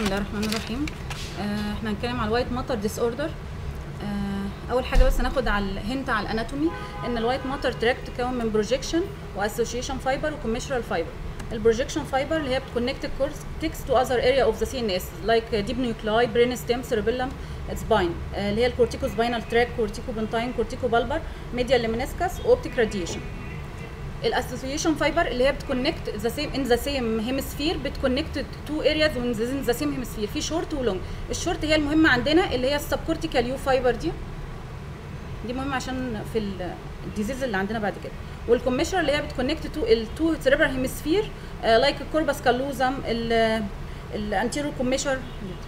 الله الرحمن الرحيم آه، احنا هنتكلم على الوايت ماتر ديس اوردر اول حاجه بس هناخد على الهنت على الاناتومي ان الوايت ماتر تراك تكون من بروجيكشن واسوشيشن فايبر وكوميشرال فايبر البروجيكشن فايبر اللي هي بتكونكت الكورتكس تو اذر اريا اوف ذا سي ان اس لايك ديب نيوكلاي برين ستيم سيربيلم سباين اللي هي الكورتيكو سباينال تراك كورتيكو بنتاين كورتيكو بالبر ميديال ليمينسكس اوبتيك راديشن الاسوسيشن فايبر اللي هي بتكونكت ذا سيم ان ذا سيم هيمسفير بتكونكت تو ارياز وين ذا سيم هيمسفير في شورت ولونج الشورت هي المهمه عندنا اللي هي السب كورتيكال يو فايبر دي دي مهمه عشان في الديزيز اللي عندنا بعد كده والكوميشر اللي هي بتكونكت تو التو سيريبرال هيمسفير لايك الكوربس كالوزم الانتيرو كوميشر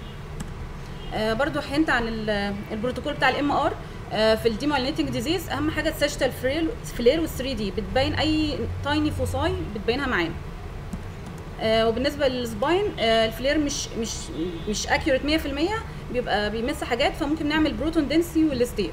برضو حنت عن البروتوكول بتاع الام ار في الديمايلينيتنج ديزيز اهم حاجه السيجيتال فلير فلير وال 3 دي بتبين اي تايني فوساي بتبينها معانا آه وبالنسبه للسباين آه الفلير مش مش مش اكيوريت 100% بيبقى بيمس حاجات فممكن نعمل بروتون دنسي والستير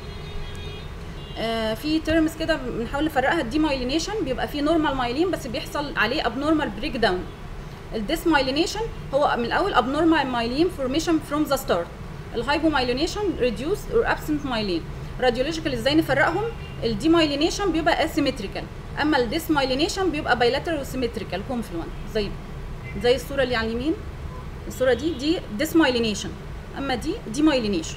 آه في تيرمز كده بنحاول نفرقها الديمايلينيشن بيبقى فيه نورمال مايلين بس بيحصل عليه ابنورمال بريك داون الديسمايلينيشن هو من الاول abnormal مايلين فورميشن فروم ذا ستارت الهايبومايلينيشن ريديوسد اور ابسنت مايلين راديولوجيكال ازاي نفرقهم الديمايلينيشن بيبقى اسيمتريكال اما الديسمايلينيشن بيبقى بايلاترال وسيمتريكال كونفلوينت زي زي الصوره اللي على اليمين الصوره دي دي ديسمايلينيشن اما دي ديمايلينيشن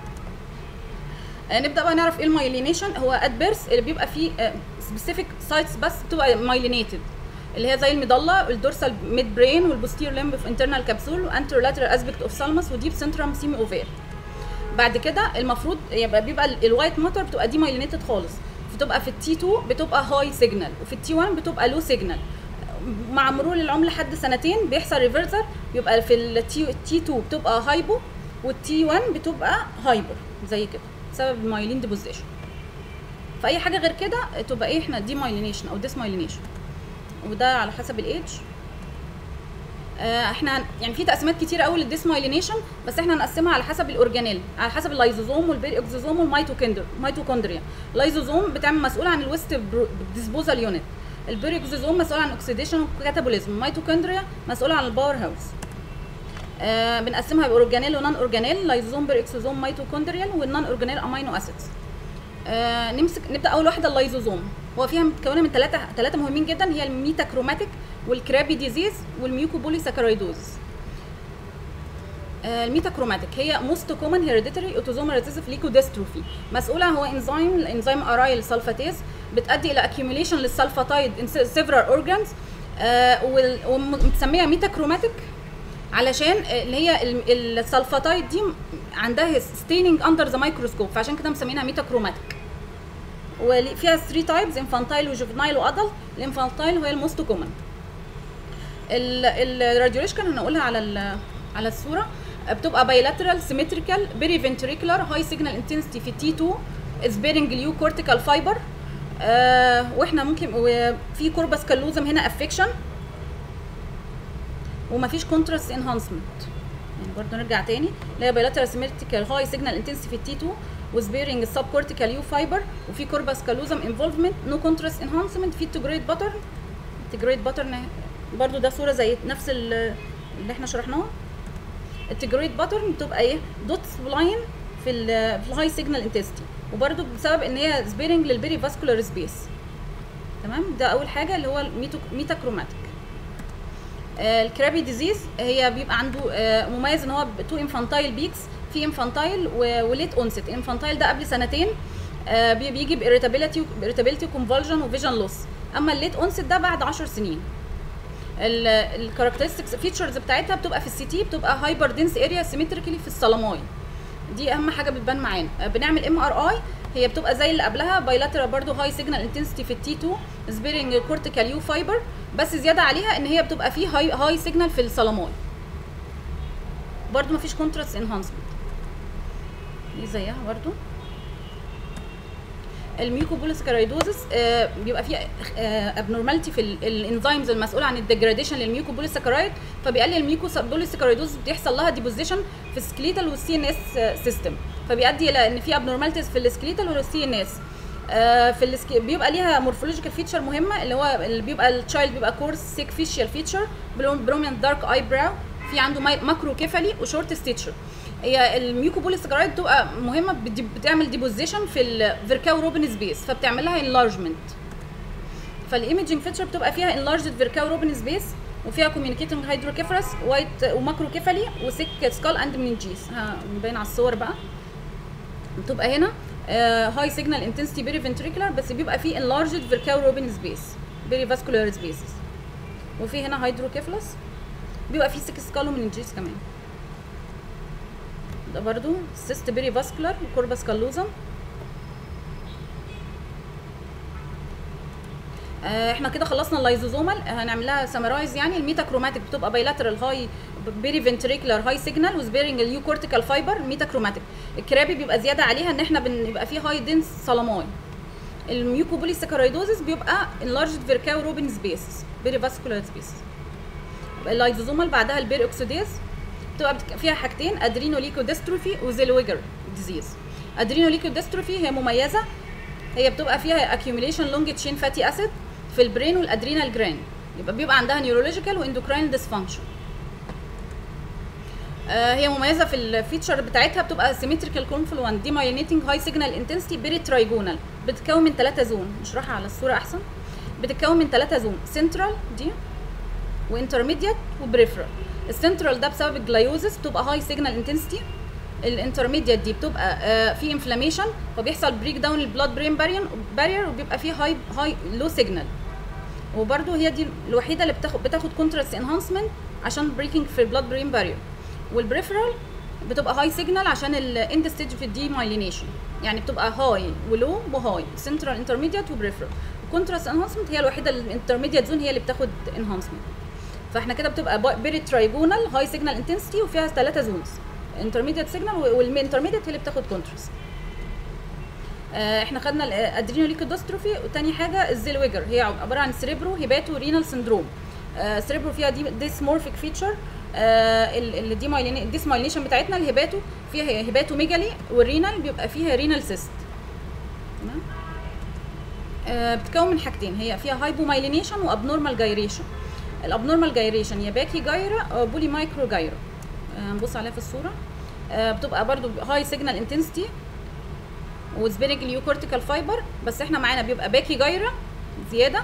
آه نبدا بقى نعرف ايه المايلينيشن هو ات بيرث اللي بيبقى فيه سبيسيفيك سايتس بس بتبقى مايلينيتد اللي هي زي المضله الدورسال ميد برين والبوستير لمب في انترنال كابسول وانتر لاترال اسبكت اوف سالمس وديب سنترم سيمي اوفير بعد كده المفروض يبقى بيبقى الوايت ماتر بتبقى دي مايلينيتد خالص بتبقى في التي 2 بتبقى هاي سيجنال وفي التي 1 بتبقى لو سيجنال مع مرور العمر لحد سنتين بيحصل ريفرسر يبقى في التي تي 2 بتبقى هايبو والتي 1 بتبقى هايبر زي كده بسبب المايلين ديبوزيشن فاي حاجه غير كده تبقى ايه احنا دي مايلينيشن او ديس مايلينيشن وده على حسب الايدج آه احنا يعني في تقسيمات كتير قوي للديسمايلينيشن بس احنا هنقسمها على حسب الاورجانيل على حسب اللايزوزوم والبيري اكزوزوم والميتوكوندريا اللايزوزوم بتعمل مسؤول عن الويست ديسبوزال يونت البيري اكزوزوم مسؤول عن الاكسيديشن والكاتابوليزم الميتوكوندريا مسؤول عن الباور هاوس آه بنقسمها باورجانيل ونون اورجانيل لايزوزوم بيري اكزوزوم ميتوكوندريال والنون اورجانيل امينو اسيدز آه نمسك نبدا اول واحده اللايزوزوم هو فيها متكونه من ثلاثه ثلاثه مهمين جدا هي الميتاكروماتيك والكرابي ديزيز والميوكوبولي ساكرايدوز آه الميتاكروماتيك هي موست كومن هيريديتري اوتوزومال ريسيسيف ليكوديستروفي مسؤوله هو انزيم الانزيم ارايل سلفاتيز بتؤدي الى اكيوميليشن للسلفاتايد ان سيفرال اورجانز ومتسميه ميتاكروماتيك علشان اللي هي السلفاتايد دي عندها ستيننج اندر ذا مايكروسكوب فعشان كده مسمينها ميتاكروماتيك وفيها 3 تايبز انفانتايل وجوفنايل وادلت الانفانتايل هي الموست كومن الراديولوجيكال هنقولها على على الصوره بتبقى بايلاترال سيمتريكال بيري فنتريكولار هاي سيجنال انتنسيتي في تي 2 سبيرنج اليو كورتيكال فايبر آه واحنا ممكن وفي كوربس كالوزم هنا افكشن ومفيش كونتراست انهانسمنت يعني برضه نرجع تاني اللي هي بايلاترال سيمتريكال هاي سيجنال انتنسيتي في تي 2 وسبيرنج السب كورتيكال يو فايبر وفي كوربس كالوزم انفولفمنت نو كونتراست انهانسمنت في تجريد باترن تجريد باترن برضو ده صوره زي نفس اللي احنا شرحناها التجريد باترن بتبقى ايه دوتس لاين في ال في الهاي سيجنال انتنسيتي وبرضو بسبب ان هي سبيرنج للبيري فاسكولار سبيس تمام ده اول حاجه اللي هو الميتاكروماتيك آه الكرابي ديزيز هي بيبقى عنده آه مميز ان هو تو انفانتايل بيكس في انفانتايل وليت اونست انفانتايل ده قبل سنتين آه بيجي باريتابيلتي اريتابيلتي كونفولجن وفيجن لوس اما الليت اونست ده بعد 10 سنين الكاركترستكس فيتشرز بتاعتها بتبقى في السي تي بتبقى هايبر دنس اريا سيمتريكلي في الصلماي دي اهم حاجه بتبان معانا بنعمل ام ار اي هي بتبقى زي اللي قبلها بايلاترال برضو هاي سيجنال انتنسيتي في التي 2 سبيرنج كورتيكال يو فايبر بس زياده عليها ان هي بتبقى فيه هاي هاي سيجنال في الصلماي برضو مفيش كونتراست انهانسمنت دي زيها برضو الميوكوبوليسكرايدوزس آه بيبقى فيه آه ابنورماليتي في الانزيمز المسؤوله عن الديجراديشن للميوكوبوليسكرايد فبيقلل الميوكوبوليسكرايدوز بيحصل لها ديبوزيشن في السكليتال والسي ان اس سيستم فبيؤدي الى ان في ابنورماليتيز في السكليتال والسي ان اس آه في السك... بيبقى ليها مورفولوجيكال فيتشر مهمه اللي هو اللي بيبقى التشايلد بيبقى كورس سيك فيشيال فيتشر برومينت دارك اي براو في عنده ماي- ماكرو كيفالي وشورت ستيتشر هي الميوكوبوليسكرايد بتبقى مهمه بتدي- بتعمل ديبوزيشن في الفيركاو روبن سبيس فبتعمل لها انلارجمنت فالايمجنج فيتشر بتبقى فيها انلارجد فيركاو روبن سبيس وفيها كوميونيكيتنج هيدروكيفرس وايت وماكرو كيفالي وسيك سكال اند مننجيس ها باين على الصور بقى بتبقى هنا هاي سيجنال انتنسيتي بيري فنتريكولار بس بيبقى فيه انلارجد فيركاو روبن سبيس بيري فاسكولار سبيسز وفي هنا هيدروكيفلس بيبقى فيه سيك سكال ومننجيس كمان ده برضو سيست بيري فاسكولار وكوربس كالوزم آه، احنا كده خلصنا اللايزوزومال هنعمل لها سمرايز يعني الميتاكروماتيك بتبقى بايلاترال هاي بيري فنتريكولار هاي سيجنال وسبيرنج اليو كورتيكال فايبر ميتاكروماتيك الكرابي بيبقى زياده عليها ان احنا بنبقى فيه هاي دنس سلاماي الميوكوبوليساكرايدوزس بيبقى انلارجد فيركاو روبن سبيسز بيري فاسكولار سبيسز اللايزوزومال بعدها البير اوكسيديز بتبقى بتك- فيها حاجتين ادرينوليكوديستروفي وزيلويجر ديزيز ادرينوليكوديستروفي هي مميزه هي بتبقى فيها accumulation لونج تشين فاتي اسيد في البرين والادرينال جراند يبقى بيبقى عندها نيورولوجيكال واندوكراين ديسفانكشن هي مميزه في الفيتشر بتاعتها بتبقى سيمتريكال كونفلوان دي مايلينيتنج هاي سيجنال انتنسيتي بيري ترايجونال بتتكون من ثلاثه زون نشرحها على الصوره احسن بتتكون من ثلاثه زون سنترال دي وانترميديت وبريفرال السنترال ده بسبب الجلايوزس بتبقى هاي سيجنال انتنسيتي الانترميديت دي بتبقى آه في انفلاميشن فبيحصل بريك داون البلاد برين بارير وبيبقى فيه هاي هاي لو سيجنال وبرده هي دي الوحيده اللي بتاخد بتاخد كونتراست انهانسمنت عشان بريكنج في البلاد برين بارير والبريفرال بتبقى هاي سيجنال عشان الاند ستيج في الدي مايلينيشن يعني بتبقى هاي ولو وهاي سنترال انترميديت وبريفرال الكونتراست انهانسمنت هي الوحيده الانترميديت زون هي اللي بتاخد انهانسمنت فاحنا كده بتبقى بيري ترايجونال هاي سيجنال انتنسيتي وفيها ثلاثه زونز انترميديت سيجنال والانترميديت هي اللي بتاخد كونتراست آه، احنا خدنا الادرينوليكودوستروفي وتاني حاجه الزيلويجر هي عباره عن سريبرو هيباتو رينال سندروم آه، سريبرو فيها دي ديسمورفيك فيتشر الديسمايليشن بتاعتنا الهيباتو فيها هيباتو ميجالي والرينال بيبقى فيها رينال سيست تمام آه، بتتكون من حاجتين هي فيها هايبومايلينيشن وابنورمال جايريشن الابنورمال جايريشن يا باكي جايرا او بولي مايكرو جايرا آه، هنبص عليها في الصوره آه، بتبقى برضو هاي سيجنال انتنسيتي وسبيرنج اليو كورتيكال فايبر بس احنا معانا بيبقى باكي جايرا زياده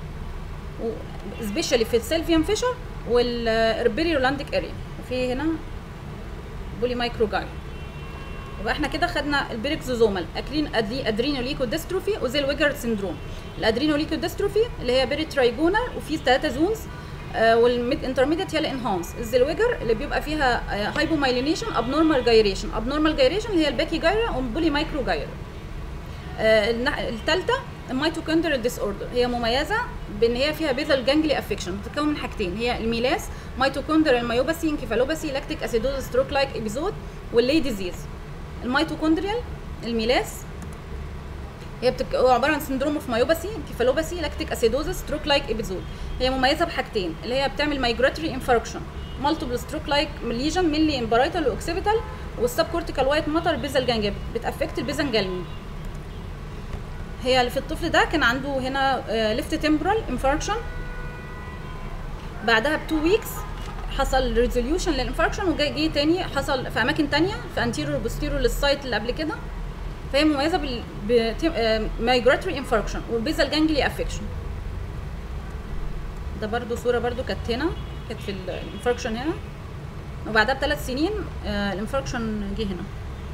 سبيشالي في السيلفيان فيشر والربيري رولانديك اريا وفي هنا بولي مايكرو جايرا يبقى احنا كده خدنا البيركزوزومال اكرين أدري ادرينوليكو ديستروفي وزيلويجر سندروم الادرينوليكو ديستروفي اللي هي بيري ترايجونال وفي ثلاثه زونز آه والميد انترميديت هي الانهانس الزيلويجر اللي بيبقى فيها آه هايبومايلينيشن ابنورمال جايريشن ابنورمال جايريشن اللي هي الباكي جايرا والبولي مايكرو جايرا آه الثالثه الميتوكوندريال ديس اوردر هي مميزه بان هي فيها بيزل جانجلي افكشن بتتكون من حاجتين هي الميلاس ميتوكوندريال مايوباثي انكفالوباثي لاكتيك اسيدوز ستروك لايك ابيزود واللي ديزيز الميتوكوندريال الميلاس هي بتك... هو عباره عن سندروم اوف مايوباثي انكفالوباثي لاكتيك اسيدوزس ستروك لايك ابيزود هي مميزه بحاجتين اللي هي بتعمل مايجراتوري انفاركشن مالتيبل ستروك لايك ليجن مينلي امبرايتال واوكسيبيتال والسب كورتيكال وايت ماتر بيزل جانجل بتافكت البيزن جالمي هي في الطفل ده كان عنده هنا ليفت تمبرال انفاركشن بعدها بتو ويكس حصل ريزوليوشن للانفاركشن وجاي جه تاني حصل في اماكن تانية في انتيرور بوستيرور للسايت اللي قبل كده فهي مميزه بال مايجراتوري انفاركشن والبيزل جانجلي افكشن ده برضو صوره برضو كانت هنا كانت في الانفاركشن هنا وبعدها بثلاث سنين آه الانفاركشن جه هنا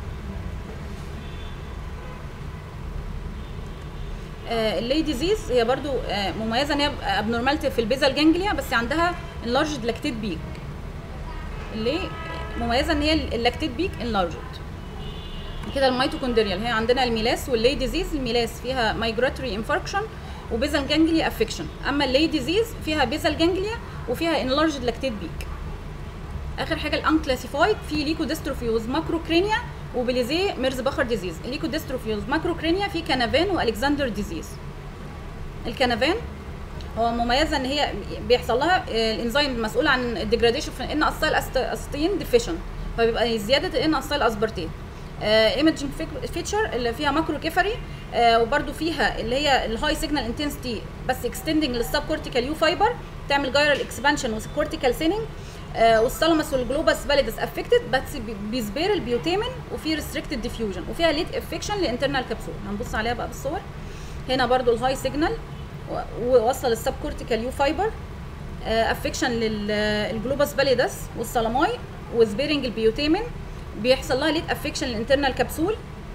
آه اللي ديزيز هي برضو آه مميزه ان هي ابنورمالتي في البيزل جانجليا بس عندها انلارجد لاكتيت بيك اللي مميزه ان هي اللاكتيت بيك انلارجد كده الميتوكوندريال هي عندنا الميلاس واللي ديزيز الميلاس فيها مايجراتوري انفاركشن وبيزل جانجليا افكشن اما اللي ديزيز فيها بيزل جانجليا وفيها انلارجد لاكتيت بيك اخر حاجه الانكلاسيفايد في ليكوديستروفيوز ماكروكرينيا وبليزيه ميرز بخر ديزيز الليكوديستروفيوز ماكروكرينيا في كنفان والكسندر ديزيز الكنفان هو مميزه ان هي بيحصل لها الانزيم المسؤول عن الديجراديشن في ان اسيل استين ديفيشن فبيبقى زياده الان اسيل اسبرتين ايمجنج فيتشر اللي فيها ماكرو كيفري آه وبرده فيها اللي هي الهاي سيجنال انتنسيتي بس اكستندنج للسب كورتيكال يو فايبر تعمل جايرال اكسبانشن وكورتيكال سيننج آه والثالاموس والجلوباس فاليدس افكتد بس بيسبير البيوتيمن وفي ريستريكتد ديفيوجن وفيها ليد افكشن لانترنال كبسول هنبص عليها بقى بالصور هنا برده الهاي سيجنال ووصل السب كورتيكال يو فايبر افكشن للجلوباس فاليدس والسلاماي وسبيرنج البيوتيمن بيحصل لها ليد افكشن للانترنال كبسول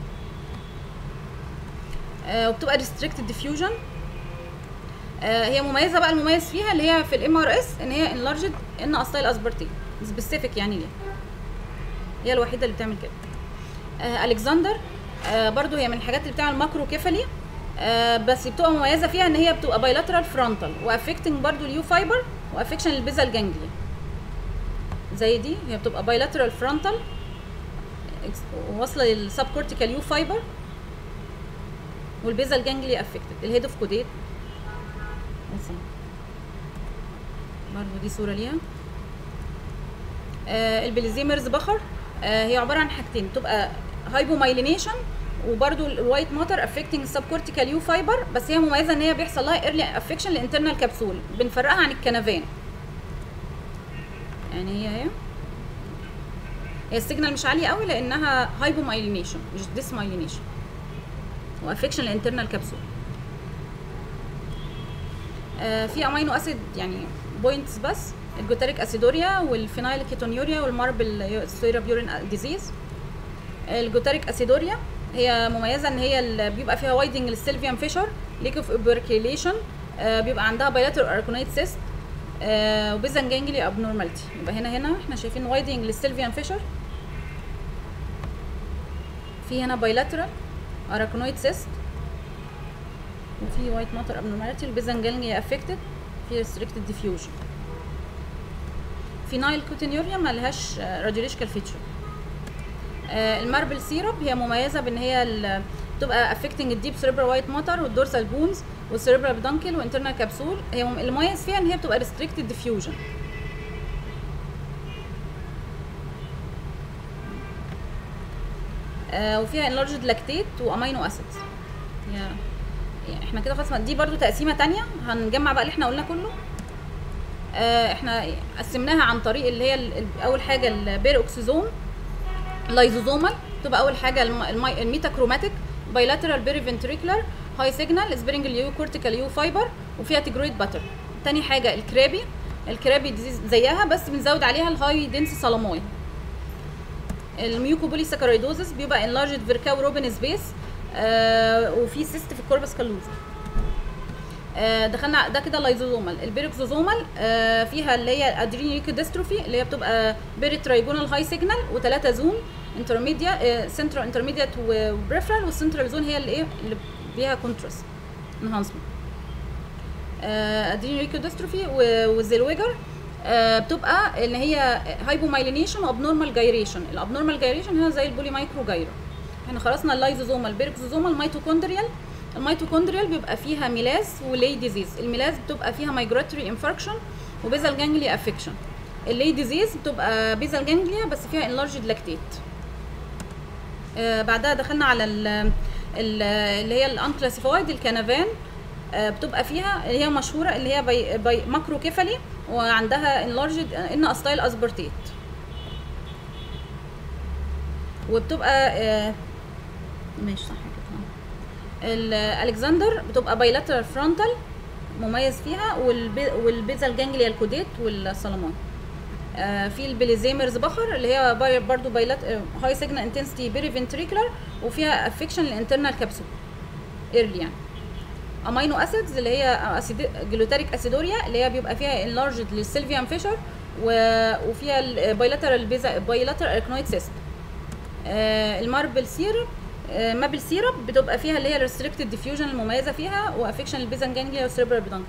آه وبتبقى ريستريكتد ديفيوجن آه هي مميزه بقى المميز فيها اللي هي في الام ار اس ان هي انلارجد ان استايل اسبرتين سبيسيفيك يعني ليه هي الوحيده اللي بتعمل كده آه الكسندر آه برضو هي من الحاجات اللي بتعمل ماكرو كيفالي آه بس بتبقى مميزه فيها ان هي بتبقى بايلاترال فرونتال وافكتنج برضو اليو فايبر وافكشن البيزال جانجليا زي دي هي بتبقى بايلاترال فرونتال واصله للسب كورتيكال يو فايبر والبيزال جانجلي افكتد الهيد اوف كوديت برضه دي صوره ليها آه البليزيمرز بخر آه هي عباره عن حاجتين بتبقى هايبومايلينيشن وبرده الوايت ماتر افكتنج السب كورتيكال يو فايبر بس هي مميزه ان هي بيحصل لها ايرلي افكشن للانترنال كبسول بنفرقها عن الكنفان يعني هي هي هي السيجنال مش عاليه قوي لانها هايبومايلينيشن مش ديسمايلينيشن وافكشن الانترنال كبسول آه في امينو اسيد يعني بوينتس بس الجوتريك اسيدوريا والفينايل كيتونيوريا والماربل سيرابيورين ديزيز الجوتريك اسيدوريا هي مميزه ان هي اللي بيبقى فيها وايدنج للسيلفيان فيشر ليك اوف اوبركيليشن آه بيبقى عندها بايلاتر اركونيت سيست آه وبيزن جانجلي ابنورمالتي يبقى هنا هنا احنا شايفين وايدنج للسيلفيان فيشر في هنا بايلاترال اراكونويد سيست وفي وايت ماتر ابنورماليتي البيزن جانجلي افكتد في ريستريكتد ديفيوجن فينايل كوتينيوريا مالهاش راديولوجيكال فيتشر آه الماربل سيرب هي مميزه بان هي بتبقى افكتنج الديب سيربرال وايت ماتر والدورسال بونز والسيربرال بدانكل وانترنال كبسول هي المميز فيها ان هي بتبقى ريستريكتد ديفيوجن آه وفيها انلارجد لاكتيت وامينو اسيدز يعني احنا كده خلاص دي برضو تقسيمه تانية هنجمع بقى اللي احنا قلنا كله آه احنا قسمناها عن طريق اللي هي اول حاجه البيروكسيزوم لايزوزومال تبقى اول حاجه الميتاكروماتيك بايلاترال بيري فنتريكولار هاي سيجنال سبرينج اليو كورتيكال يو فايبر وفيها تيجرويد باتر تاني حاجه الكرابي الكرابي ديزيز زيها بس بنزود عليها الهاي دنس سالاموي الميوكوبولي ساكرايدوزس بيبقى انلارجد فيركاو روبن سبيس آه وفي سيست في الكوربس كالوزا آه دخلنا ده كده لايزوزومال البيروكسوزومال آه فيها اللي هي ادرينيكوديستروفي اللي هي بتبقى بيري ترايجونال هاي سيجنال وثلاثه زون انترميديا سنترال انترميديت وبريفرال والسنترال زون هي اللي ايه اللي فيها كونتراست انهانسمنت ادرينيكوديستروفي والزيلويجر آه بتبقى اللي هي هايبومايلينيشن وابنورمال جايريشن الابنورمال جايريشن هنا زي البولي مايكرو جايرا احنا خلصنا اللايزوزومال بيركسوزومال ميتوكوندريال الميتوكوندريال بيبقى فيها ميلاز ولي ديزيز الميلاز بتبقى فيها مايجراتوري انفاركشن وبيزال جانجليا افكشن اللي ديزيز بتبقى بيزال جانجليا بس فيها انلارجد لاكتيت آه بعدها دخلنا على ال ال اللي هي الانكلاسيفايد الكنفان آه بتبقى فيها اللي هي مشهوره اللي هي بي بي ماكرو كيفالي وعندها انلارجد ان استايل اسبرتيت وبتبقى آه ماشي صح كده الالكسندر بتبقى بايلاترال فرونتال مميز فيها والبي والبيزال جانجليا الكوديت والسلمون آه في البليزيمرز بخر اللي هي باي برضو بايلات هاي سيجنال انتنسيتي بيري فنتريكولار وفيها افكشن للانترنال كبسول ايرلي يعني امينو اسيدز اللي هي أسيد... جلوتاريك اسيدوريا اللي هي بيبقى فيها انلارجد للسيلفيان فيشر و... وفيها البايلاترال بيزا بايلاترال اركنويد سيست آه الماربل سيرب آه مابل سيرب بتبقى فيها اللي هي الريستريكتد ديفيوجن المميزه فيها وافكشن البيزن جانجليا والسيربرال بدانكل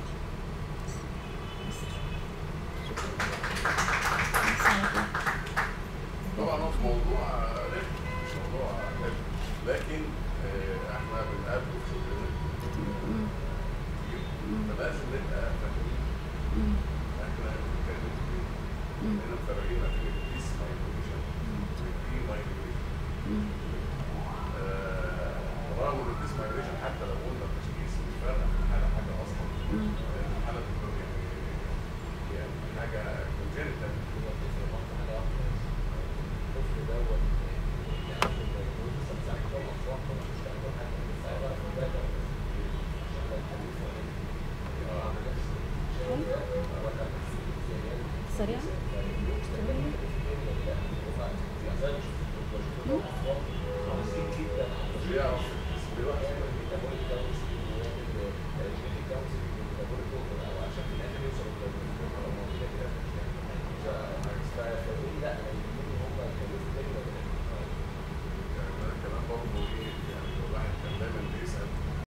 طبعا هو موضوع رخم مش موضوع حلو لكن آه، احنا بنقابله في شغلنا كتير فلازم نبقى فاهمين احنا بنتكلم في ايه هنا مفرقين بين البيس مايجريشن والبري مايجريشن اول الديس مايجريشن حتى لو قلنا التشخيص مش فارقه في الحاله حاجه اصلا لان الحاله بتكون يعني يعني حاجه كونجنتال سريعا مش يعرف